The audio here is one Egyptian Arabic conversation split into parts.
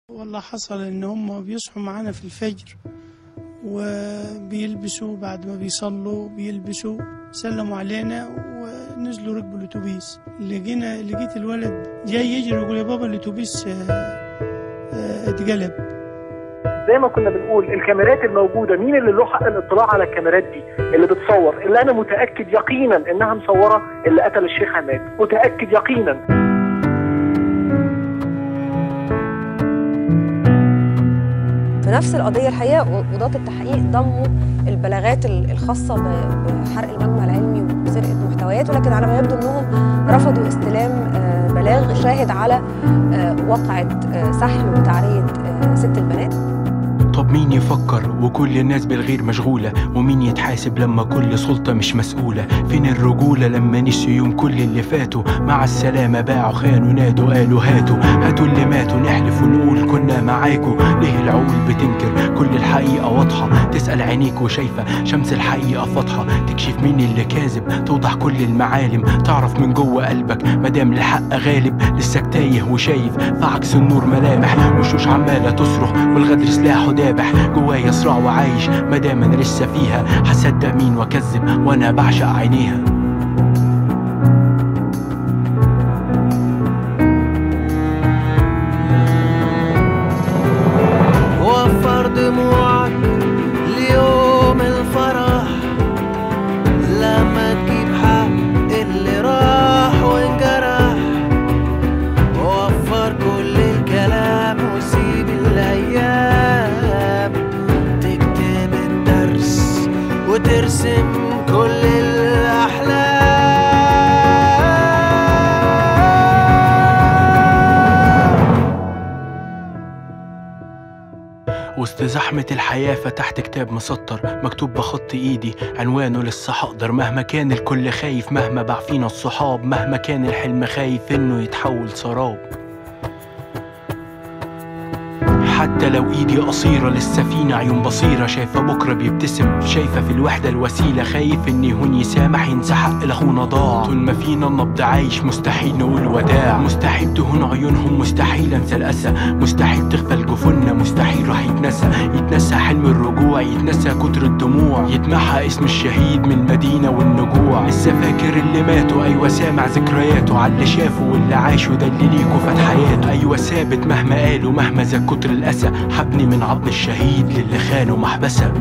والله حصل ان هم بيصحوا معانا في الفجر وبيلبسوا بعد ما بيصلوا بيلبسوا سلموا علينا ونزلوا ركبوا الاتوبيس لقينا لقيت الولد جاي يجري يقول يا بابا الاتوبيس آه، آه، اتقلب زي ما كنا بنقول الكاميرات الموجوده مين اللي له حق الاطلاع على الكاميرات دي اللي بتصور اللي انا متاكد يقينا انها مصوره اللي قتل الشيخ عماد متاكد يقينا في نفس القضية الحقيقة قضاة التحقيق ضموا البلاغات ال- الخاصة ب- بحرق المجمع العلمي وسرقة محتويات ولكن على ما يبدو أنهم رفضوا استلام آه، بلاغ شاهد على آه، واقعة آه، سحل وتعرية آه، ست البنات طب مين يفكر وكل الناس بالغير مشغولة ومين يتحاسب لما كل سلطة مش مسؤولة فين الرجولة لما نسيوا يوم كل اللي فاتوا مع السلامة باعوا خانوا نادوا قالوا هاتوا هاتوا اللي ماتوا نحلف ونقول كنا معاكوا ليه العقول بتنكر كل الحقيقة واضحة تسأل عينيك وشايفة شمس الحقيقة فاضحة تكشف مين اللي كاذب توضح كل المعالم تعرف من جوه قلبك مدام الحق غالب لسه تايه وشايف في عكس النور ملامح وشوش عمالة تصرخ والغدر سلاحه دابح جوايا صراع وعايش مدام انا لسه فيها هصدق مين واكذب وانا بعشق عينيها وفر دموعك ليوم الفرح لما تجيب حق اللي راح وانجرح وفر كل الكلام وسيب الايام تكتب الدرس وترسم كل الاحلام وسط زحمة الحياة فتحت كتاب مسطر مكتوب بخط ايدي عنوانه لسه هقدر مهما كان الكل خايف مهما باع فينا الصحاب مهما كان الحلم خايف انه يتحول سراب حتى لو ايدي قصيرة للسفينة عيون بصيرة شايفة بكرة بيبتسم شايفة في الوحدة الوسيلة خايف ان يهون يسامح ينسى حق لاخونا ضاع طول ما فينا النبض عايش مستحيل نقول وداع مستحيل تهون عيونهم مستحيل انسى الاسى مستحيل تغفل جفوننا مستحيل راح يتنسى يتنسى حلم الرجوع يتنسى كتر الدموع يتمحى اسم الشهيد من المدينة والنجوع لسه فاكر اللي ماتوا ايوه سامع ذكرياته على اللي شافوا واللي عاشوا ده اللي ليكوا فات حياته ايوه ثابت مهما قالوا مهما زاد كتر الاسى حبني من عظم الشهيد للي خانوا محبسه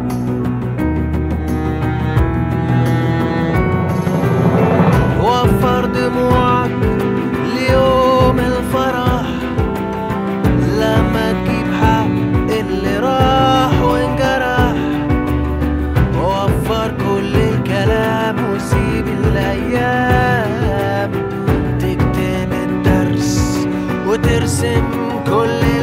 وفر دموعك ليوم الفرح لما تجيب حق اللي راح وانجرح وفر كل الكلام وسيب الايام تكتب الدرس وترسم كل